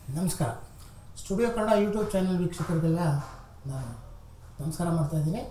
ನಮಸ್ಕಾರ studio Kannada YouTube channel ವೀಕ್ಷಕರಿಗೆಲ್ಲ ನಾನು ನಮಸ್ಕಾರ ಮಾಡ್ತಾ ಇದ್ದೀನಿ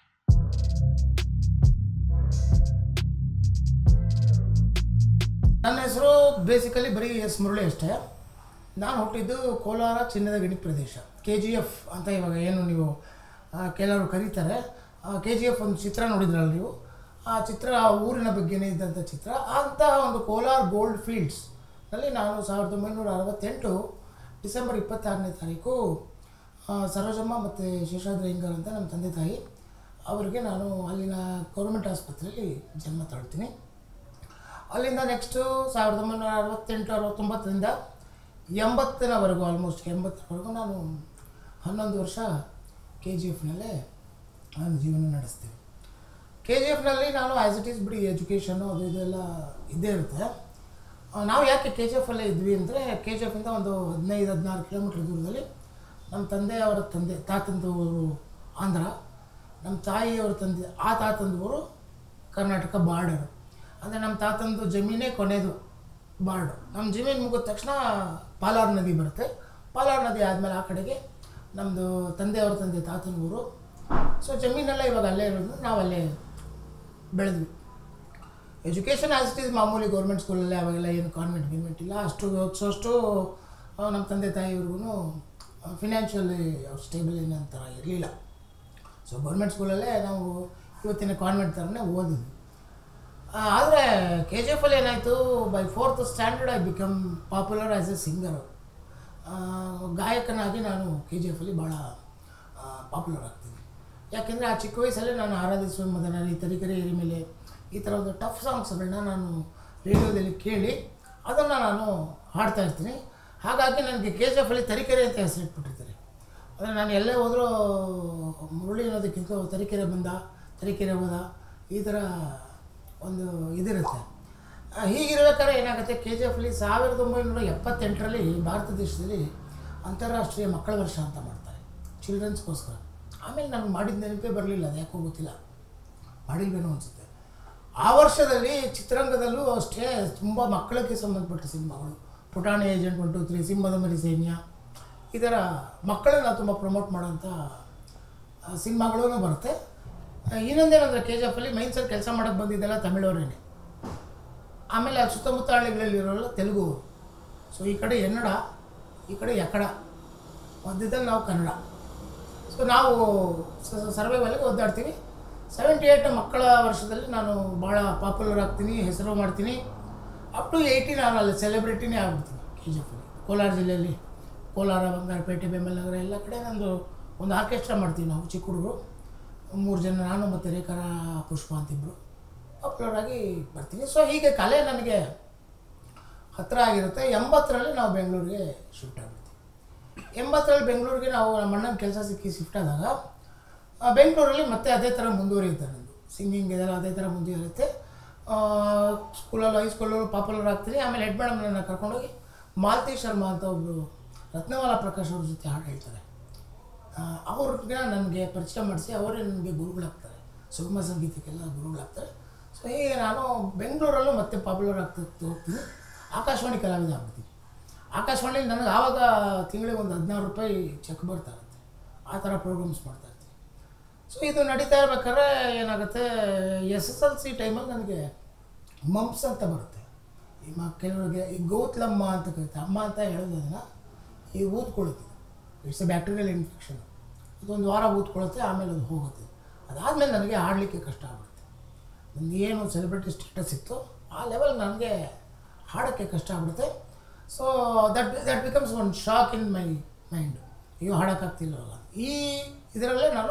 ನನ್ನ ಹೆಸರು ಬೇಸಿಕಲಿ ಬರೀ ಎಸ್ ಮುರಳಿ ಅಷ್ಟೇ ನಾನು ಹುಟ್ಟಿದ್ದು ಕೋಲಾರ ಚಿನ್ನದ ಗಣಿ ಪ್ರದೇಶ ಕೆ ಜಿ ಎಫ್ ಅಂತ ಇವಾಗ ಏನು ನೀವು ಆ, ಕೆಲವರು ಕರೀತಾರೆ ಕೆ ಜಿ ಎಫ್ ಒಂದು ಚಿತ್ರ ನೋಡಿದ್ರಲ್ಲ ನೀವು ಆ ಚಿತ್ರ ಆ ಊರಿನ ಬಗ್ಗೆನೇ ಇದ್ದಂಥ ಚಿತ್ರ ಅಂಥ ಒಂದು ಕೋಲಾರ ಗೋಲ್ಡ್ ಫೀಲ್ಡ್ಸ್ ನಲ್ಲಿ ನಾನು ಸಾವಿರದ ಒಂಬೈನೂರ ಅರವತ್ತೆಂಟು ಡಿಸೆಂಬರ್ ಇಪ್ಪತ್ತಾರನೇ ತಾರೀಕು ಆ, ಸರೋಜಮ್ಮ ಮತ್ತು ಶೇಷಾದ್ರಿ ಹಿಂಗರ್ ಅಂತ ನಮ್ಮ ತಂದೆ ತಾಯಿ ಅವರಿಗೆ ನಾನು ಅಲ್ಲಿನ ಗೌರ್ಮೆಂಟ್ ಆಸ್ಪತ್ರೆಯಲ್ಲಿ ಜನ್ಮ ತಾಳ್ತೀನಿ ಅಲ್ಲಿಂದ ನೆಕ್ಸ್ಟು ಸಾವಿರದ ಒಂಬೈನೂರ ಅರವತ್ತೆಂಟು ಅರವತ್ತೊಂಬತ್ತರಿಂದ ಎಂಬತ್ತರವರೆಗೂ ಆಲ್ಮೋಸ್ಟ್ ಎಂಬತ್ತರವರೆಗೂ ನಾನು ಹನ್ನೊಂದು ವರ್ಷ ಕೆ ಜಿ ಎಫ್ನಲ್ಲೇ ನಾನು ಜೀವನ ನಡೆಸ್ತೀನಿ ಕೆ ಜಿ ಎಫ್ನಲ್ಲಿ ನಾನು ಆ್ಯಸ್ ಇಟ್ ಈಸ್ ಬಿಡಿ ಎಜುಕೇಷನ್ನು ಅದು ಇದೆಲ್ಲ ಇದ್ದೇ ಇರುತ್ತೆ ಆ, ನಾವು ಯಾಕೆ ಕೆ ಜಿ ಎಫಲ್ಲೇ ಇದ್ವಿ ಅಂದರೆ ಕೆ ಜಿ ಎಫಿಂದ ಒಂದು ಹದಿನೈದು ಹದಿನಾರು ಕಿಲೋಮೀಟ್ರ್ ದೂರದಲ್ಲಿ ನಮ್ಮ ತಂದೆ ಅವರ ತಂದೆ ತಾತಂದು ಊರು ಆಂಧ್ರ ನಮ್ಮ ತಾಯಿಯವರ ತಂದೆ ಆ ತಾತಂದು ಊರು ಕರ್ನಾಟಕ ಬಾರ್ಡರ್ ಅಂದರೆ ನಮ್ಮ ತಾತಂದು ಜಮೀನೇ ಕೊನೆಯದು ಬಾರ್ಡು ನಮ್ಮ ಜಮೀನು ಮುಗಿದ ತಕ್ಷಣ ಪಾಲಾರ್ ನದಿ ಬರುತ್ತೆ ಪಾಲಾರ್ ನದಿ ಆದಮೇಲೆ ಆ ಕಡೆಗೆ ನಮ್ಮದು ತಂದೆಯವ್ರ ತಂದೆ ತಾತನ ಊರು ಸೊ ಜಮೀನೆಲ್ಲ ಇವಾಗ ಅಲ್ಲೇ ಇರೋದು ನಾವು ಅಲ್ಲೇ ಬೆಳೆದ್ವಿ ಎಜುಕೇಷನ್ ಆಸ್ ಇಟ್ ಈಸ್ ಮಾಮೂಲಿ ಗೌರ್ಮೆಂಟ್ ಸ್ಕೂಲಲ್ಲಿ ಅವಾಗೆಲ್ಲ ಏನು ಕಾನ್ವೆಂಟ್ ಗಿನ್ವೆಂಟ್ ಇಲ್ಲ ಅಷ್ಟು ಓದಿಸೋಷ್ಟು ನಮ್ಮ ತಂದೆ ತಾಯಿಯವ್ರಿಗೂ ಫಿನಾನ್ಷಿಯಲಿ ಅವ್ರು ಸ್ಟೇಬಲ್ ಏನಂತರ ಇರಲಿಲ್ಲ ಸೊ ಗೌರ್ಮೆಂಟ್ ಸ್ಕೂಲಲ್ಲೇ ನಾವು ಇವತ್ತಿನ ಕಾನ್ವೆಂಟ್ ಥರನೇ ಓದಿದ್ವಿ ಆದರೆ ಕೆ ಜಿ ಎಫಲ್ಲಿ ಏನಾಯಿತು by fourth standard I become popular as a singer ಗಾಯಕನಾಗಿ ನಾನು ಕೆ ಜಿ ಎಫಲ್ಲಿ ಭಾಳ ಪಾಪ್ಯುಲರ್ ಆಗ್ತೀನಿ ಯಾಕೆಂದರೆ ಆ ಚಿಕ್ಕ ವಯಸ್ಸಲ್ಲೇ ನಾನು ಆರಾಧಿಸುವ ಮದನಾರಿ ತರೀಕೆರೆ ಏರಿ ಮೇಲೆ ಈ ಥರ ಒಂದು ಟಫ್ ಸಾಂಗ್ಸ್ಗಳನ್ನ ನಾನು ರೇಡಿಯೋದಲ್ಲಿ ಕೇಳಿ ಅದನ್ನು ನಾನು ಹಾಡ್ತಾ ಇರ್ತೀನಿ ಹಾಗಾಗಿ ನನಗೆ ಕೆ ಜಿ ಎಫಲ್ಲಿ ತರೀಕೆರೆ ಅಂತ ಹೆಸರಿಟ್ಬಿಟ್ಟಿರ್ತಾರೆ ಅಂದರೆ ನಾನು ಎಲ್ಲೇ ಹೋದರೂ ಮುರಳಿ ಅನ್ನೋದಕ್ಕಿಂತ ತರೀಕೆರೆ ಬಂದ ತರೀಕೆರೆ ಹೋದ ಈ ಥರ ಒಂದು ಇದಿರುತ್ತೆ ಆ, ಹೀಗಿರ್ಬೇಕಾದ್ರೆ ಏನಾಗುತ್ತೆ ಕೆ ಜಿ ಎಫ್ಲಿ ಸಾವಿರದ ಒಂಬೈನೂರ ಎಪ್ಪತ್ತೆಂಟರಲ್ಲಿ ಭಾರತ ದೇಶದಲ್ಲಿ ಅಂತಾರಾಷ್ಟ್ರೀಯ ಮಕ್ಕಳ ವರ್ಷ ಅಂತ ಮಾಡ್ತಾರೆ ಚಿಲ್ಡ್ರನ್ಸ್ಗೋಸ್ಕರ ಆಮೇಲೆ ನನಗೆ ಮಾಡಿದ ನೆನಪೇ ಬರಲಿಲ್ಲ ಅದು ಯಾಕೋ ಗೊತ್ತಿಲ್ಲ ಮಾಡಿಲ್ವೇನೋ ಅನಿಸುತ್ತೆ ಆ ವರ್ಷದಲ್ಲಿ ಚಿತ್ರರಂಗದಲ್ಲೂ ಅಷ್ಟೇ ತುಂಬ ಮಕ್ಕಳಿಗೆ ಸಂಬಂಧಪಟ್ಟ ಸಿನಿಮಾಗಳು ಪುಟಾಣಿ ಏಜೆಂಟ್ ಒನ್ ಟು ತ್ರೀ ಸಿಂಹದ ಮರಿ ಸೈನ್ಯ ಈ ಥರ ಮಕ್ಕಳನ್ನ ತುಂಬ ಪ್ರಮೋಟ್ ಮಾಡೋಂಥ ಸಿನಿಮಾಗಳೂ ಬರುತ್ತೆ ಆ, ಇನ್ನೊಂದೇನಂದರೆ ಕೆ ಜಿ ಎಫಲ್ಲಿ ಮೈನ್ಸಲ್ಲಿ ಕೆಲಸ ಮಾಡೋಕ್ಕೆ ಬಂದಿದ್ದೆಲ್ಲ ತಮಿಳವರೇನೆ ಆಮೇಲೆ ಆ ಸುತ್ತಮುತ್ತ ಹಳ್ಳಿಗಳಲ್ಲಿರೋಲ್ಲ ತೆಲುಗು ಸೊ ಈ ಕಡೆ ಎನ್ನಡ ಈ ಕಡೆ ಯಕಡ ಮಧ್ಯದಲ್ಲಿ ನಾವು ಕನ್ನಡ ಸೊ ನಾವು ಸರ್ವೈವಲ್ಗೆ ಒದ್ದಾಡ್ತೀವಿ ಸೆವೆಂಟಿ ಏಯ್ಟ್ ಮಕ್ಕಳ ವರ್ಷದಲ್ಲಿ ನಾನು ಭಾಳ ಪಾಪ್ಯುಲರ್ ಆಗ್ತೀನಿ ಹೆಸರು ಮಾಡ್ತೀನಿ ಅಪ್ ಟು ಏಯ್ಟಿ ನಾನು ಅಲ್ಲಿ ಸೆಲೆಬ್ರಿಟಿನೇ ಆಗ್ಬಿಡ್ತೀನಿ ಕೆ ಜಿ ಎಫಲ್ಲಿ ಕೋಲಾರ ಜಿಲ್ಲೆಯಲ್ಲಿ ಕೋಲಾರ ಬಂಗಾರಪೇಟೆ ಬೆಂಬಲ ನಗರ ಎಲ್ಲ ಕಡೆ ನಂದು ಒಂದು ಆರ್ಕೆಸ್ಟ್ರಾ ಮಾಡ್ತೀವಿ ನಾವು ಚಿಕ್ಕ ಹುಡುಗರು ಮೂರು ಜನ ನಾನು ಮತ್ತು ರೇಖಾರ ಪುಷ್ಪ ಅಂತಿಬ್ಬರು ಪಾಪ್ಯುಲರ್ ಆಗಿ ಬರ್ತೀನಿ ಸೊ ಹೀಗೆ ಕಲೆ ನನಗೆ ಹತ್ತಿರ ಆಗಿರುತ್ತೆ ಎಂಬತ್ತರಲ್ಲಿ ನಾವು ಬೆಂಗಳೂರಿಗೆ ಶಿಫ್ಟ್ ಆಗ್ಬಿಡ್ತೀವಿ ಎಂಬತ್ತರಲ್ಲಿ ಬೆಂಗಳೂರಿಗೆ ನಾವು ನಮ್ಮ ಅಣ್ಣನ ಕೆಲಸ ಸಿಕ್ಕಿ ಶಿಫ್ಟ್ ಆದಾಗ ಆ, ಬೆಂಗಳೂರಲ್ಲಿ ಮತ್ತೆ ಅದೇ ಥರ ಮುಂದುವರಿಯುತ್ತೆ ನಂದು ಸಿಂಗಿಂಗ್ ಇದೆಲ್ಲ ಅದೇ ಥರ ಮುಂದುವರಿಯುತ್ತೆ ಸ್ಕೂಲಲ್ಲಿ ಹೈಸ್ಕೂಲಲ್ಲಿ ಪಾಪ್ಯುಲರ್ ಆಗ್ತೀನಿ ಆಮೇಲೆ ಹೆಡ್ ಮೇಡಮ್ ನನ್ನ ಕರ್ಕೊಂಡೋಗಿ ಮಾಲತಿ ಶರ್ಮಾ ಅಂತ ಒಬ್ಬರು ರತ್ನಮಾಲಾ ಪ್ರಕಾಶ್ ಅವ್ರ ಜೊತೆ ಹಾಡು ಹೇಳ್ತಾರೆ ಆ, ಅವ್ರಿಗೆ ನನಗೆ ಪರಿಚಯ ಮಾಡಿಸಿ ಅವರೇ ನನಗೆ ಗುರುಗಳಾಗ್ತಾರೆ ಸುಗಮ ಸಂಗೀತಕ್ಕೆಲ್ಲ ಗುರುಗಳಾಗ್ತಾರೆ ಸೊ ಹೀಗೆ ನಾನು ಬೆಂಗಳೂರಲ್ಲೂ ಮತ್ತೆ ಪಾಪ್ಯುಲರ್ ಆಗ್ತಾ ಹೋಗ್ತೀನಿ ಆಕಾಶವಾಣಿ ಕಲಾವಿದ ಆಗ್ಬಿಡ್ತೀನಿ ಆಕಾಶವಾಣಿಲಿ ನನಗೆ ಆವಾಗ ತಿಂಗಳಿಗೆ ಒಂದು ಹದಿನಾರು ರೂಪಾಯಿ ಚೆಕ್ ಬರ್ತಾ ಇರುತ್ತೆ ಆ ಥರ ಪ್ರೋಗ್ರಾಮ್ಸ್ ಮಾಡ್ತಾ ಇರ್ತೀನಿ ಸೊ ಇದು ನಡೀತಾ ಇರ್ಬೇಕಾದ್ರೆ ಏನಾಗುತ್ತೆ ಎಸ್ ಎಸ್ ಎಲ್ ಸಿ ಟೈಮಲ್ಲಿ ನನಗೆ ಮಂಪ್ಸ್ ಅಂತ ಬರುತ್ತೆ ಈ ಮ ಕೆಲವರಿಗೆ ಈ ಗೌತ್ಲಮ್ಮ ಅಂತ ಕರೀತಾರೆ ಅಮ್ಮ ಅಂತ ಹೇಳೋದನ್ನ ಈ ಊದ್ಕೊಳ್ಳುತ್ತೆ ಇಟ್ಸ್ ಎ ಬ್ಯಾಕ್ಟೀರಿಯಲ್ ಇನ್ಫೆಕ್ಷನ್ ಅದೊಂದು ವಾರ ಊದ್ಕೊಳ್ಳುತ್ತೆ ಆಮೇಲೆ ಅದು ಹೋಗುತ್ತೆ ಅದಾದಮೇಲೆ ನನಗೆ ಹಾಡಲಿಕ್ಕೆ ಕಷ್ಟ ಆಗ್ಬಿಡುತ್ತೆ ನನಗೆ ಏನು ಸೆಲೆಬ್ರಿಟಿ ಸ್ಟೇಟಸ್ ಇತ್ತು ಆ ಲೆವೆಲ್ ನನಗೆ ಹಾಡೋಕ್ಕೆ ಕಷ್ಟ ಆಗ್ಬಿಡುತ್ತೆ so that that becomes one shock in my mind ಅಯ್ಯೋ ಹಾಡೋಕ್ಕಾಗ್ತಿಲ್ಲವಲ್ಲ ಈ ಇದರಲ್ಲೇ ನಾನು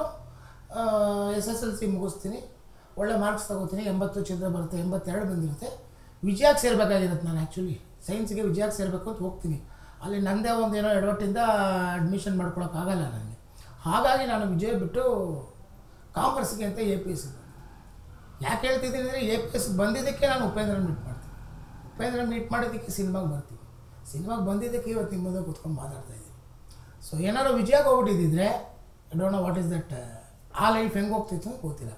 ಎಸ್ ಎಸ್ ಎಲ್ ಸಿ ಮುಗಿಸ್ತೀನಿ ಒಳ್ಳೆ ಮಾರ್ಕ್ಸ್ ತಗೋತೀನಿ ಎಂಬತ್ತು ಚಿತ್ರ ಬರುತ್ತೆ ಎಂಬತ್ತೆರಡು ಬಂದಿರುತ್ತೆ ವಿಜಯಕ್ಕೆ ಸೇರಬೇಕಾಗಿರುತ್ತೆ ನಾನು ಆ್ಯಕ್ಚುಲಿ ಸೈನ್ಸ್ಗೆ ವಿಜಯಕ್ಕೆ ಸೇರಬೇಕು ಅಂತ ಹೋಗ್ತೀನಿ ಅಲ್ಲಿ ನನ್ನದೇ ಒಂದು ಏನೋ ಎಡವಟ್ಟಿಂದ ಅಡ್ಮಿಷನ್ ಮಾಡ್ಕೊಳಕ್ಕಾಗಲ್ಲ ನನಗೆ ಹಾಗಾಗಿ ನಾನು ವಿಜಯ ಬಿಟ್ಟು ಕಾಮರ್ಸ್ಗೆ ಅಂತ ಎ ಪಿ ಎಸ್ ಯಾಕೆ ಹೇಳ್ತಿದ್ದೀನಿ ಅಂದರೆ ಎ ಪಿ ಎಸ್ ಬಂದಿದ್ದಕ್ಕೆ ನಾನು ಉಪೇಂದ್ರ ಮೀಟ್ ಮಾಡ್ತೀನಿ ಉಪೇಂದ್ರ ಮೀಟ್ ಮಾಡಿದ್ದಕ್ಕೆ ಸಿನಿಮಾಗೆ ಬರ್ತೀವಿ ಸಿನಿಮಾಗೆ ಬಂದಿದ್ದಕ್ಕೆ ಇವತ್ತು ನಿಮ್ಮ ಮುಂದೆ ಕೂತ್ಕೊಂಡು ಮಾತಾಡ್ತಾ ಇದ್ದೀನಿ ಸೊ ಏನಾದ್ರು ವಿಜಯಕ್ಕೆ ಹೋಗ್ಬಿಟ್ಟಿದ್ದಿದ್ರೆ I don't know what is that ಆ ಲೈಫ್ ಹೆಂಗೆ ಹೋಗ್ತಿತ್ತು ಅಂತ ಗೊತ್ತಿಲ್ಲ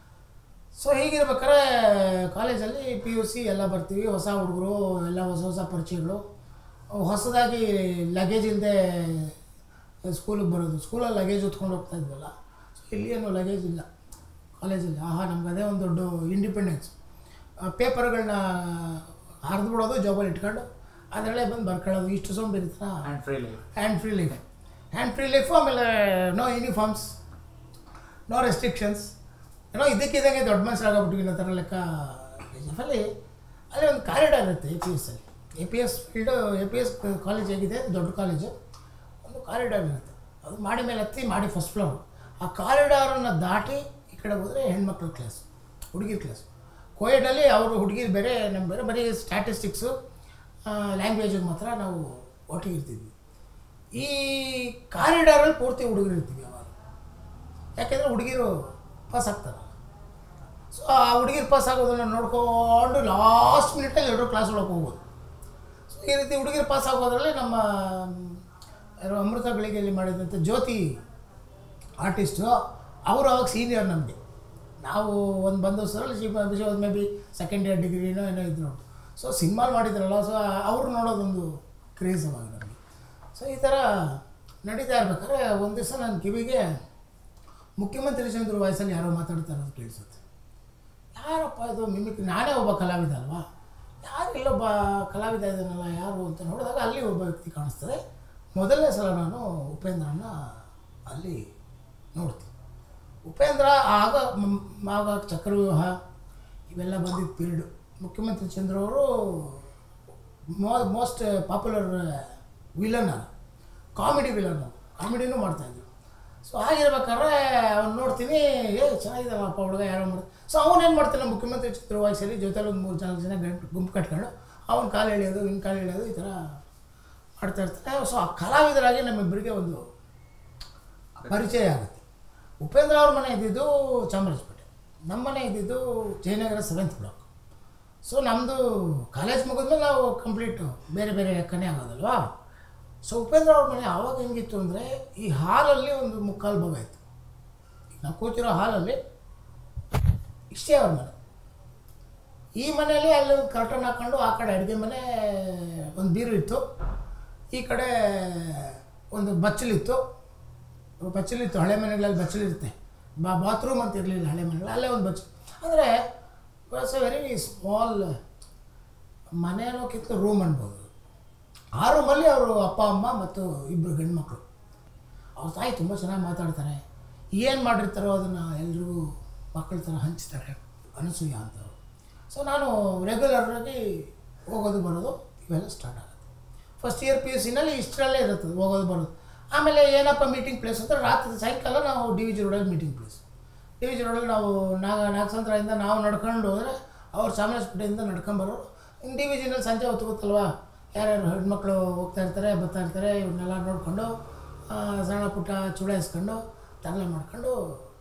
ಸೊ ಹೀಗಿರ್ಬೇಕಾದ್ರೆ ಕಾಲೇಜಲ್ಲಿ ಪಿ ಯು ಸಿ ಎಲ್ಲ ಬರ್ತೀವಿ ಹೊಸ ಹುಡುಗರು ಎಲ್ಲ ಹೊಸ ಹೊಸ ಪರಿಚಯಗಳು ಹೊಸದಾಗಿ ಲಗೇಜ್ ಇಲ್ಲದೆ ಸ್ಕೂಲಿಗೆ ಬರೋದು ಸ್ಕೂಲಲ್ಲಿ ಲಗೇಜ್ ಹೊತ್ಕೊಂಡು ಹೋಗ್ತಾ ಇದ್ವಲ್ಲ ಸೊ ಇಲ್ಲಿ ಏನು ಲಗೇಜ್ ಇಲ್ಲ ಕಾಲೇಜಲ್ಲಿ ಆಹಾ ನಮ್ಗೆ ಅದೇ ಒಂದು ದೊಡ್ಡ ಇಂಡಿಪೆಂಡೆನ್ಸ್ ಪೇಪರ್ಗಳನ್ನ ಹರಿದು ಬಿಡೋದು ಜಾಬಲ್ಲಿ ಇಟ್ಕೊಂಡು ಅದರಲ್ಲೇ ಬಂದು ಬರ್ಕೊಳ್ಳೋದು ಇಷ್ಟು ಸೌಂಡ್ ಇರುತ್ತಾ and free life hand free life hand free life ಆಮೇಲೆ ನೋ ಯೂನಿಫಾರ್ಮ್ಸ್ ನೋ ರೆಸ್ಟ್ರಿಕ್ಷನ್ಸ್ ಏನೋ ಇದಕ್ಕಿದ್ದಂಗೆ ದೊಡ್ಡ ಮನುಷ್ಯರಾಗ್ಬಿಟ್ಟು ಅನ್ನೋ ಥರ ಲೆಕ್ಕ ಕೆ ಜಿ ಎಫಲ್ಲಿ ಅಲ್ಲಿ ಒಂದು ಕಾರಿಡಾರ್ ಇರುತ್ತೆ ಎ ಪಿ ಎಸ್ ಅಲ್ಲಿ A P S field A P S college ಹೇಗಿದೆ ದೊಡ್ಡ ಕಾಲೇಜು ಒಂದು ಕಾರಿಡಾರ್ ಇರುತ್ತೆ ಅದು ಮಾಡಿ ಮೇಲೆ ಹತ್ತಿ ಮಾಡಿ ಫಸ್ಟ್ ಫ್ಲೋರ್ ಆ ಕಾರಿಡಾರನ್ನು ದಾಟಿ ಈ ಕಡೆ ಹೋದರೆ ಹೆಣ್ಮಕ್ಳ ಕ್ಲಾಸ್ ಹುಡುಗಿರ್ ಕ್ಲಾಸ್ ಕೋಯಡಲ್ಲಿ ಅವರು ಹುಡುಗಿರು ಬೇರೆ ನಮ್ಮ ಬೇರೆ ಬರೀ ಸ್ಟ್ಯಾಟಿಸ್ಟಿಕ್ಸು ಲ್ಯಾಂಗ್ವೇಜಿಗೆ ಮಾತ್ರ ನಾವು ಒಟ್ಟಿಗೆ ಇರ್ತಿದ್ವಿ ಈ ಕಾರಿಡಾರಲ್ಲಿ ಪೂರ್ತಿ ಹುಡುಗರು ಇರ್ತೀವಿ ಅವಾಗ ಯಾಕೆಂದರೆ ಹುಡುಗಿರು ಪಾಸ್ ಆಗ್ತಾರಲ್ಲ ಸೊ ಆ ಹುಡುಗಿರು ಪಾಸ್ ಆಗೋದನ್ನು ನೋಡ್ಕೊಂಡು ಲಾಸ್ಟ್ ಮಿನಿಟಲ್ಲಿ ಎಲ್ಲರೂ ಕ್ಲಾಸ್ ಒಳಗೆ ಹೋಗೋದು ಸೊ ಈ ರೀತಿ ಹುಡುಗಿರು ಪಾಸ್ ಆಗೋದ್ರಲ್ಲಿ ನಮ್ಮ ಯಾರೋ ಅಮೃತ ಗಳಿಗೆಯಲ್ಲಿ ಮಾಡಿದಂಥ ಜ್ಯೋತಿ ಆರ್ಟಿಸ್ಟು ಅವರು ಅವಾಗ ಸೀನಿಯರ್ ನಮಗೆ ನಾವು ಒಂದು ಬಂದ ವರ್ಷದಲ್ಲಿ ಮೇ ಬಿ ಸೆಕೆಂಡ್ ಇಯರ್ ಡಿಗ್ರಿನೋ ಏನೋ ಇದ್ರು ನೋಡಿ ಸೊ ಸಿನಿಮಾಲ್ ಮಾಡಿದ್ರಲ್ಲ ಸೊ ಅವರು ನೋಡೋದೊಂದು ಕ್ರೇಜ್ ಅವಾಗ ನಮಗೆ ಸೊ ಈ ಥರ ನಡೀತಾ ಇರ್ಬೇಕಾದ್ರೆ ಒಂದು ದಿವಸ ನನ್ನ ಕಿವಿಗೆ ಮುಖ್ಯಮಂತ್ರಿ ಚಂದ್ರ ವಯಸ್ಸಲ್ಲಿ ಯಾರೋ ಮಾತಾಡ್ತಾ ಇರೋದು ಕೇಳಿಸುತ್ತೆ ಯಾರಪ್ಪ ಇದು ಮಿಮಿಕ್ರಿ ನಾನೇ ಒಬ್ಬ ಕಲಾವಿದ ಅಲ್ವಾ ಯಾರು ಇಲ್ಲೊಬ್ಬ ಕಲಾವಿದ ಇದ್ದಾನಲ್ಲ ಯಾರು ಅಂತ ನೋಡಿದಾಗ ಅಲ್ಲಿ ಒಬ್ಬ ವ್ಯಕ್ತಿ ಕಾಣಿಸ್ತದೆ ಮೊದಲನೇ ಸಲ ನಾನು ಉಪೇಂದ್ರನ ಅಲ್ಲಿ ನೋಡ್ತೀನಿ ಉಪೇಂದ್ರ ಆಗ ಮ್- ಆಗ ಚಕ್ರವ್ಯೂಹ ಇವೆಲ್ಲ ಬಂದಿದ್ದ ಪೀರಿಯಡು ಮುಖ್ಯಮಂತ್ರಿ ಚಂದ್ರ ಅವರು ಮೋ ಮೋಸ್ಟ್ ಪಾಪ್ಯುಲರ್ ವಿಲನ್ ಅಲ್ಲ ಕಾಮಿಡಿ ವಿಲನ್ ಕಾಮಿಡಿನೂ ಮಾಡ್ತಾಯಿದ್ರು ಸೊ ಆಗಿರ್ಬೇಕಾದ್ರೆ ಅವ್ನು ನೋಡ್ತೀನಿ ಏ ಚೆನ್ನಾಗಿದ್ದಾರಪ್ಪ ಹುಡುಗ ಯಾರೋ ಮಾಡಿ ಸೊ ಅವನೇನು ಮಾಡ್ತಾನೆ ಮುಖ್ಯಮಂತ್ರಿ ಚಿತ್ರ ವಯಸ್ಸಲ್ಲಿ ಜೊತೆಲಿ ಒಂದು ಮೂರು ನಾಲ್ಕು ಜನ ಗಂಟು ಗುಂಪು ಕಟ್ಕೊಂಡು ಅವ್ನ ಕಾಲು ಎಳೆಯೋದು ಇನ್ನು ಕಾಲು ಎಳೆಯೋದು ಈ ಥರ ಮಾಡ್ತಾ ಇರ್ತಾನೆ ಸೊ ಆ ಕಲಾವಿದರಾಗಿ ನಮ್ಮಿಬ್ಬರಿಗೆ ಒಂದು ಪರಿಚಯ ಆಗುತ್ತೆ ಉಪೇಂದ್ರ ಅವ್ರ ಮನೆ ಇದ್ದಿದ್ದು ಚಾಮರಾಜಪೇಟೆ ನಮ್ಮ ಮನೆ ಇದ್ದಿದ್ದು ಜಯನಗರ ಸೆವೆಂತ್ ಬ್ಲಾಕ್ ಸೊ ನಮ್ಮದು ಕಾಲೇಜ್ ಮುಗಿದ್ಮೇಲೆ ನಾವು ಕಂಪ್ಲೀಟು ಬೇರೆ ಬೇರೆ ಲೆಕ್ಕನೇ ಆಗೋದಲ್ವಾ ಸೊ ಉಪೇಂದ್ರ ಅವ್ರ ಮನೆ ಆವಾಗ ಹೆಂಗಿತ್ತು ಅಂದರೆ ಈ ಹಾಲಲ್ಲಿ ಒಂದು ಮುಕ್ಕಾಲು ಭಾಗ ಇತ್ತು ಈಗ ನಾವು ಕೂತಿರೋ ಹಾಲಲ್ಲಿ ಇಷ್ಟೇ ಅವ್ರ ಮನೆ ಈ ಮನೆಯಲ್ಲಿ ಅಲ್ಲಿ ಒಂದು ಕರ್ಟನ್ ಹಾಕ್ಕೊಂಡು ಆ ಕಡೆ ಅಡುಗೆ ಮನೆ ಒಂದು ಬೀರು ಇತ್ತು ಈ ಕಡೆ ಒಂದು ಬಚ್ಚಲಿತ್ತು ಬಚ್ಚಲಿತ್ತು ಹಳೆ ಮನೆಗಳಲ್ಲಿ ಬಚ್ಚಲಿರುತ್ತೆ ಬಾ ಬಾತ್ರೂಮ್ ಅಂತ ಇರಲಿಲ್ಲ ಹಳೆ ಮನೆಗಳಲ್ಲಿ ಅಲ್ಲೇ ಒಂದು ಬಚ್ಚಲು ಅಂದರೆ ವಾಸ್ ಎ ವೆರಿ ಸ್ಮಾಲ್ ಮನೆ ಅನ್ನೋಕ್ಕಿಂತ ರೂಮ್ ಅನ್ಬೋದು ಆ ರೂಮಲ್ಲಿ ಅವರು ಅಪ್ಪ ಅಮ್ಮ ಮತ್ತು ಇಬ್ಬರು ಗಂಡ್ಮಕ್ಳು ಅವ್ರ ತಾಯಿ ತುಂಬ ಚೆನ್ನಾಗಿ ಮಾತಾಡ್ತಾರೆ ಏನು ಮಾಡಿರ್ತಾರೋ ಅದನ್ನು ಎಲ್ರಿಗೂ ಮಕ್ಕಳ ಥರ ಹಂಚ್ತಾರೆ ಅನಸೂಯ ಅಂತವ್ರು ಸೊ ನಾನು ರೆಗ್ಯುಲರಾಗಿ ಹೋಗೋದು ಬರೋದು ಇವೆಲ್ಲ ಸ್ಟಾರ್ಟ್ ಆಗುತ್ತೆ ಫಸ್ಟ್ ಇಯರ್ ಪಿ ಯು ಸಿನಲ್ಲಿ ಇಷ್ಟರಲ್ಲೇ ಇರುತ್ತೆ ಹೋಗೋದು ಬರೋದು ಆಮೇಲೆ ಏನಪ್ಪ ಮೀಟಿಂಗ್ ಪ್ಲೇಸ್ ಅಂದರೆ ರಾತ್ರಿ ಸಾಯಂಕಾಲ ನಾವು ಡಿ ವಿ ಜಿ ರೋಡಲ್ಲಿ meeting place D V G ರೋಡಲ್ಲಿ ನಾವು ನಾಗ ನಾಗಸಂದ್ರದಿಂದ ನಾವು ನಡ್ಕೊಂಡು ಹೋದರೆ ಅವ್ರು ಚಾಮರಾಜಪೇಟೆಯಿಂದ ನಡ್ಕೊಂಬರೋರು ಇನ್ನು ಡಿ ವಿ ಜಿನಲ್ಲಿ ಸಂಜೆ ಹೊತ್ತು ಗೊತ್ತಲ್ವಾ ಯಾರ್ಯಾರು ಹೆಣ್ಮಕ್ಳು ಹೋಗ್ತಾ ಇರ್ತಾರೆ ಬರ್ತಾ ಇರ್ತಾರೆ ಇವ್ರನ್ನೆಲ್ಲ ನೋಡಿಕೊಂಡು ಸಣ್ಣ ಪುಟ್ಟ ಚುಡಾಯಿಸ್ಕೊಂಡು ತರಲೆ ಮಾಡ್ಕೊಂಡು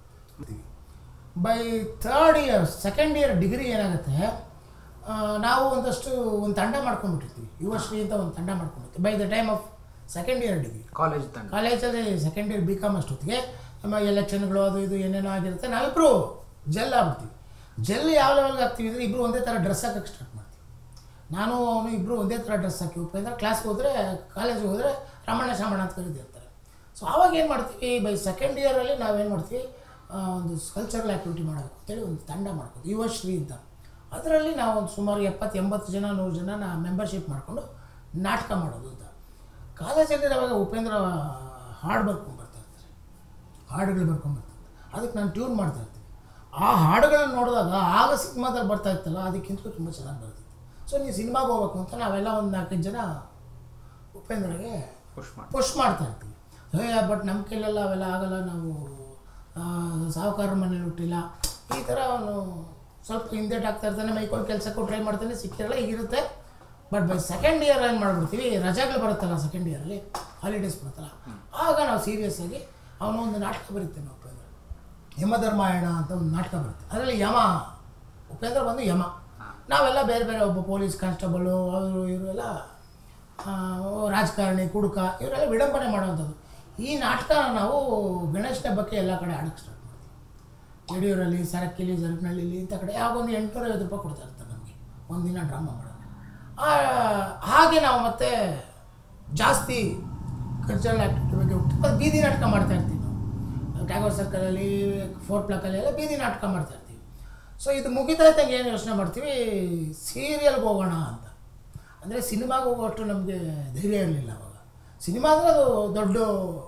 by third year second year degree ಏನಾಗುತ್ತೆ ಆ, ನಾವು ಒಂದಷ್ಟು ಒಂದು ತಂಡ ಮಾಡ್ಕೊಂಡ್ಬಿಟ್ಟಿರ್ತೀವಿ ಯುವಶ್ರೀ ಅಂತ ಒಂದು ತಂಡ ಮಾಡ್ಕೊಂಡಿರ್ತೀವಿ by the time of second year degree college ತಂಡ ಕಾಲೇಜಲ್ಲಿ ಸೆಕೆಂಡ್ ಇಯರ್ ಬಿ ಕಾಮ್ ಅಷ್ಟೊತ್ತಿಗೆ ನಮ್ಮ ಎಲೆಕ್ಷನ್ಗಳು ಅದು ಇದು ಏನೇನೋ ಆಗಿರುತ್ತೆ ನಾವಿಬ್ಬರು ಜೆಲ್ ಆಗ್ಬಿಡ್ತೀವಿ ಜೆಲ್ ಯಾವ ಲೆವೆಲ್ಗೆ ಆಗ್ತೀವಿ ಅಂದರೆ ಇಬ್ಬರು ಒಂದೇ ಥರ ಡ್ರೆಸ್ ಹಾಕಕ್ಕೆ ಸ್ಟಾರ್ಟ್ ಮಾಡ್ತೀವಿ ನಾನು ಅವನು ಇಬ್ಬರು ಒಂದೇ ಥರ ಡ್ರೆಸ್ ಹಾಕಿ ಉಪೇಂದ್ರ ಕ್ಲಾಸ್ಗೆ ಹೋದರೆ ಕಾಲೇಜಿಗೆ ಹೋದರೆ ರಮಣ ಶಾಮಣ್ಣ ಅಂತ ಕರೀತಿರ್ತಾರೆ ಸೊ ಆವಾಗ ಏನು ಮಾಡ್ತೀವಿ ಬೈ ಸೆಕೆಂಡ್ ಇಯರಲ್ಲಿ ನಾವೇನು ಮಾಡ್ತೀವಿ ಆ, ಒಂದು ಕಲ್ಚರಲ್ ಆ್ಯಕ್ಟಿವಿಟಿ ಮಾಡಬೇಕು ಅಂತೇಳಿ ಒಂದು ತಂಡ ಮಾಡ್ಬೋದು ಯುವಶ್ರೀ ಅಂತ ಅದರಲ್ಲಿ ನಾವು ಒಂದು ಸುಮಾರು ಎಪ್ಪತ್ತು ಎಂಬತ್ತು ಜನ ನೂರು ಜನ ನಾ ಮೆಂಬರ್ಶಿಪ್ ಮಾಡಿಕೊಂಡು ನಾಟಕ ಮಾಡೋದು ಅಂತ ಕಾಲೇಜಲ್ಲಿ ಅವಾಗ ಉಪೇಂದ್ರ ಹಾಡು ಬರ್ಕೊಂಡು ಬರ್ತಾ ಇರ್ತಾರೆ ಹಾಡುಗಳು ಬರ್ಕೊಂಬರ್ತಾರೆ ಅದಕ್ಕೆ ನಾನು ಟ್ಯೂನ್ ಮಾಡ್ತಾ ಇರ್ತೀನಿ ಆ ಹಾಡುಗಳನ್ನು ನೋಡಿದಾಗ ಆಗ ಸಿನಿಮಾದಲ್ಲಿ ಬರ್ತಾ ಇತ್ತಲ್ಲ ಅದಕ್ಕಿಂತಲೂ ತುಂಬ ಚೆನ್ನಾಗಿ ಬರ್ತಿತ್ತು ಸೊ ನೀವು ಸಿನಿಮಾಗೆ ಹೋಗ್ಬೇಕು ಅಂತ ನಾವೆಲ್ಲ ಒಂದು ನಾಲ್ಕೈದು ಜನ ಉಪೇಂದ್ರಗೆ ಪುಷ್ ಮಾಡಿ ಪುಷ್ ಮಾಡ್ತಾ ಇರ್ತೀವಿ ಏ ಬಟ್ ನಮ್ಮ ಕೈಲೆಲ್ಲ ಅವೆಲ್ಲ ಆಗಲ್ಲ ನಾವು ಆ, ಸಾಹುಕಾರ ಮನೇಲಿ ಹುಟ್ಟಿಲ್ಲ ಈ ಥರ ಅವನು ಸ್ವಲ್ಪ ಹಿಂದೇಟ್ ಆಗ್ತಾ ಇರ್ತಾನೆ ಮೈಕೊಂಡು ಕೆಲಸಕ್ಕೂ ಟ್ರೈ ಮಾಡ್ತಾನೆ ಸಿಕ್ಕಿರಲ್ಲ ಈಗಿರುತ್ತೆ ಬಟ್ ಬೈ ಸೆಕೆಂಡ್ ಇಯರ್ ಏನು ಮಾಡ್ಬಿಡ್ತೀವಿ ರಜಾಗಳು ಬರುತ್ತಲ್ಲ ಸೆಕೆಂಡ್ ಇಯರಲ್ಲಿ ಹಾಲಿಡೇಸ್ ಬರುತ್ತಲ್ಲ ಆಗ ನಾವು ಸೀರಿಯಸ್ ಆಗಿ ಅವನು ಒಂದು ನಾಟಕ ಬರೀತೇನೆ ಉಪೇಂದ್ರ ಯಮಧರ್ಮಾಯಣ ಅಂತ ಒಂದು ನಾಟಕ ಬರುತ್ತೆ ಅದರಲ್ಲಿ ಯಮ ಉಪೇಂದ್ರ ಬಂದು ಯಮ ನಾವೆಲ್ಲ ಬೇರೆ ಬೇರೆ ಒಬ್ಬ ಪೊಲೀಸ್ ಕಾನ್ಸ್ಟೇಬಲು ಅವರು ಇವರು ಎಲ್ಲ ಆ, ರಾಜಕಾರಣಿ ಕುಡುಕ ಇವರೆಲ್ಲ ವಿಡಂಬನೆ ಮಾಡುವಂಥದ್ದು ಈ ನಾಟಕನ ನಾವು ಗಣೇಶನ ಹಬ್ಬಕ್ಕೆ ಎಲ್ಲ ಕಡೆ ಆಡೋಕ್ಕೆ ಸ್ಟಾರ್ಟ್ ಮಾಡ್ತೀವಿ ಯಡಿಯೂರಲ್ಲಿ ಸರಕ್ಕಿಲಿ ಜರಪನಹಳ್ಳಿಲಿ ಇಂಥ ಕಡೆ ಯಾವಾಗೊಂದು ಎಂಟುನೂರೈವತ್ತು ರೂಪಾಯಿ ಕೊಡ್ತಾ ಇರ್ತಾರೆ ನಮಗೆ ಒಂದಿನ ಡ್ರಾಮಾ ಮಾಡೋದು ಆ, ಹಾಗೆ ನಾವು ಮತ್ತೆ ಜಾಸ್ತಿ ಕಲ್ಚರಲ್ ಆ್ಯಕ್ಟಿವಿಟಿ ಬಗ್ಗೆ ಹುಟ್ಟು ಅದು ಬೀದಿ ನಾಟಕ ಮಾಡ್ತಾ ಇರ್ತೀವಿ ನಾವು ಟ್ಯಾಗೋರ್ ಸರ್ಕಲಲ್ಲಿ ಫೋರ್ ಪ್ಲಾಕಲ್ಲಿ ಎಲ್ಲ ಬೀದಿ ನಾಟಕ ಮಾಡ್ತಾ ಇರ್ತೀವಿ ಸೊ ಇದು ಮುಗಿತಾ ಇದ್ದಂಗೆ ಏನು ಯೋಚನೆ ಮಾಡ್ತೀವಿ ಸೀರಿಯಲ್ಗೆ ಹೋಗೋಣ ಅಂತ ಅಂದರೆ ಸಿನಿಮಾಗೆ ಹೋಗೋಷ್ಟು ನಮಗೆ ಧೈರ್ಯ ಇರಲಿಲ್ಲ ಅವಾಗ ಸಿನಿಮಾ ಅಂದರೆ ಅದು ದೊಡ್ಡ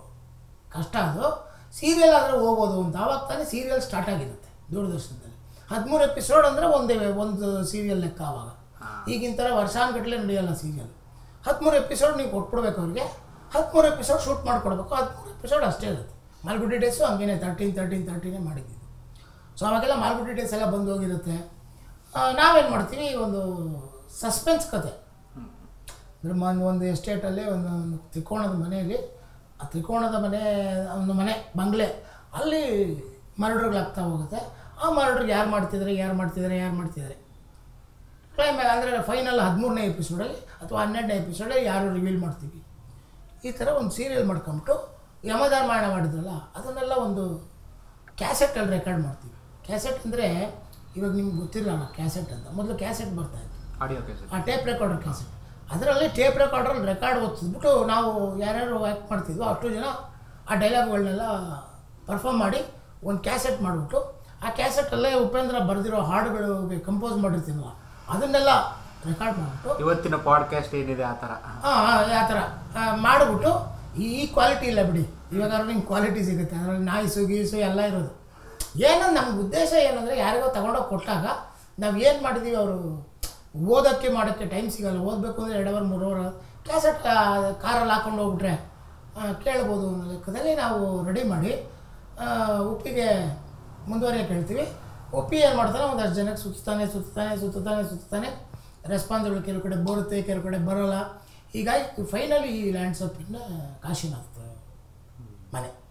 ಕಷ್ಟ ಅದು ಸೀರಿಯಲ್ ಆದರೆ ಹೋಗ್ಬೋದು ಅಂತ ಆವಾಗ ತಾನೇ ಸೀರಿಯಲ್ ಸ್ಟಾರ್ಟ್ ಆಗಿರುತ್ತೆ ದೂರದರ್ಶನದಲ್ಲಿ ಹದಿಮೂರು ಎಪಿಸೋಡ್ ಅಂದರೆ ಒಂದೇ ಒಂದು ಸೀರಿಯಲ್ ಲೆಕ್ಕ ಆವಾಗ ಈಗಿನ ಥರ ವರ್ಷಾನುಗಟ್ಟಲೆ ನಡೆಯಲ್ಲ ಸೀರಿಯಲ್ ಹದಿಮೂರು ಎಪಿಸೋಡ್ ನೀವು ಕೊಟ್ಬಿಡ್ಬೇಕು ಅವ್ರಿಗೆ ಹದಿಮೂರು ಎಪಿಸೋಡ್ ಶೂಟ್ ಮಾಡಿಕೊಡ್ಬೇಕು ಹದಿಮೂರು ಎಪಿಸೋಡ್ ಅಷ್ಟೇ ಇರುತ್ತೆ ಮಾಲ್ಗುಡಿ ಡೇಸು ಹಂಗೇನೆ ತರ್ಟೀನ್ ತರ್ಟೀನ್ ತರ್ಟೀನೇ ಮಾಡಿದ್ದಿದ್ದು ಸೊ ಅವಾಗೆಲ್ಲ ಮಾಲ್ಗುಡಿ ಡೇಸ್ ಎಲ್ಲ ಬಂದು ಹೋಗಿರುತ್ತೆ ಆ, ನಾವೇನು ಮಾಡ್ತೀವಿ ಒಂದು ಸಸ್ಪೆನ್ಸ್ ಕತೆ ಅಂದರೆ ಮನ್ ಒಂದು ಎಸ್ಟೇಟಲ್ಲಿ ಒಂದು ಒಂದು ತ್ರಿಕೋಣದ ಮನೆಯಲ್ಲಿ ಆ ತ್ರಿಕೋಣದ ಮನೆ ಒಂದು ಮನೆ ಬಂಗ್ಲೆ ಅಲ್ಲಿ ಮರ್ಡರ್ಗಳಾಗ್ತಾ ಹೋಗುತ್ತೆ ಆ ಮರ್ಡರ್ಗೆ ಯಾರು ಮಾಡ್ತಿದ್ದಾರೆ ಯಾರು ಮಾಡ್ತಿದ್ದಾರೆ ಯಾರು ಮಾಡ್ತಿದ್ದಾರೆ ಕ್ಲೈಮ್ಯಾಗ ಅಂದರೆ ಫೈನಲ್ ಹದಿಮೂರನೇ ಎಪಿಸೋಡಲ್ಲಿ ಅಥವಾ ಹನ್ನೆರಡನೇ ಎಪಿಸೋಡಲ್ಲಿ ಯಾರು ರಿವೀಲ್ ಮಾಡ್ತೀವಿ ಈ ಥರ ಒಂದು ಸೀರಿಯಲ್ ಮಾಡ್ಕೊಂಬಿಟ್ಟು ಯಮಧರ್ಮಾಯಣ ಮಾಡಿದ್ರಲ್ಲ ಅದನ್ನೆಲ್ಲ ಒಂದು ಕ್ಯಾಸೆಟಲ್ಲಿ ರೆಕಾರ್ಡ್ ಮಾಡ್ತೀವಿ ಕ್ಯಾಸೆಟ್ ಅಂದರೆ ಇವಾಗ ನಿಮ್ಗೆ ಗೊತ್ತಿರಲ್ಲ ಕ್ಯಾಸೆಟ್ ಅಂತ ಮೊದಲು ಕ್ಯಾಸೆಟ್ ಬರ್ತಾಯಿತ್ತು ಆಡಿಯೋ ಕೇಸೆಟ್ ಆ ಟೇಪ್ ರೆಕಾರ್ಡರ್ ಕ್ಯಾಸೆಟ್ ಅದರಲ್ಲಿ ಟೇಪ್ ರೆಕಾರ್ಡ್ರಲ್ಲಿ ರೆಕಾರ್ಡ್ ಓದ್ತಿದ್ಬಿಟ್ಟು ನಾವು ಯಾರ್ಯಾರು ಆ್ಯಕ್ಟ್ ಮಾಡ್ತಿದ್ವೋ ಅಷ್ಟು ಜನ ಆ ಡೈಲಾಗ್ಗಳನ್ನೆಲ್ಲ ಪರ್ಫಾರ್ಮ್ ಮಾಡಿ ಒಂದು ಕ್ಯಾಸೆಟ್ ಮಾಡಿಬಿಟ್ಟು ಆ ಕ್ಯಾಸೆಟಲ್ಲೇ ಉಪೇಂದ್ರ ಬರೆದಿರೋ ಹಾಡುಗಳಿಗೆ ಕಂಪೋಸ್ ಮಾಡಿರ್ತೀನಲ್ಲ ಅದನ್ನೆಲ್ಲ ರೆಕಾರ್ಡ್ ಮಾಡಿಬಿಟ್ಟು ಇವತ್ತಿನ ಪಾಡ್ಕಾಸ್ಟ್ ಏನಿದೆ ಆ ಥರ ಹಾಂ ಆ ಥರ ಆ, ಮಾಡಿಬಿಟ್ಟು ಈ ಕ್ವಾಲಿಟಿ ಇಲ್ಲ ಬಿಡಿ ಇವಾಗ ನಿಮ್ಗೆ ಕ್ವಾಲಿಟಿ ಸಿಗುತ್ತೆ ಅದರಲ್ಲಿ ನಾಯಿಸು ಗೀಸು ಎಲ್ಲ ಇರೋದು ಏನಂದ್ರೆ ನಮ್ಗೆ ಉದ್ದೇಶ ಏನಂದರೆ ಯಾರಿಗೋ ತಗೊಂಡೋಗಿ ಕೊಟ್ಟಾಗ ನಾವು ಏನು ಮಾಡಿದ್ದೀವಿ ಅವರು ಓದೋಕ್ಕೆ ಮಾಡೋಕ್ಕೆ ಟೈಮ್ ಸಿಗಲ್ಲ ಓದಬೇಕು ಅಂದರೆ ಎರಡು ಅವರ್ ಮೂರು ಅವರ್ ಕ್ಯಾಸೆಟ್ ಕಾರಲ್ಲಿ ಹಾಕೊಂಡು ಹೋಗ್ಬಿಟ್ರೆ ಆ, ಕೇಳ್ಬೋದು ಅನ್ನೋ ಲೆಕ್ಕದಲ್ಲಿ ನಾವು ರೆಡಿ ಮಾಡಿ ಆ, ಉಪ್ಪಿಗೆ ಮುಂದುವರಿಯೋಕೆ ಹೇಳ್ತೀವಿ ಉಪ್ಪಿ ಏನು ಮಾಡ್ತಾನೆ ಒಂದಷ್ಟು ಜನಕ್ಕೆ ಸುತ್ತಾನೆ ಸುತ್ತಾನೆ ಸುತ್ತಾನೆ ಸುತ್ತಾನೆ ರೆಸ್ಪಾನ್ಸಿಬಲ್ ಕೆಲವು ಕಡೆ ಬರುತ್ತೆ ಕೆಲವು ಕಡೆ ಬರೋಲ್ಲ ಹೀಗಾಗಿ ಫೈನಲಿ ಈ ಲ್ಯಾಂಡ್ಸಪ್ ಇನ್ ಕಾಶಿನಾಥ್ ಮನೆ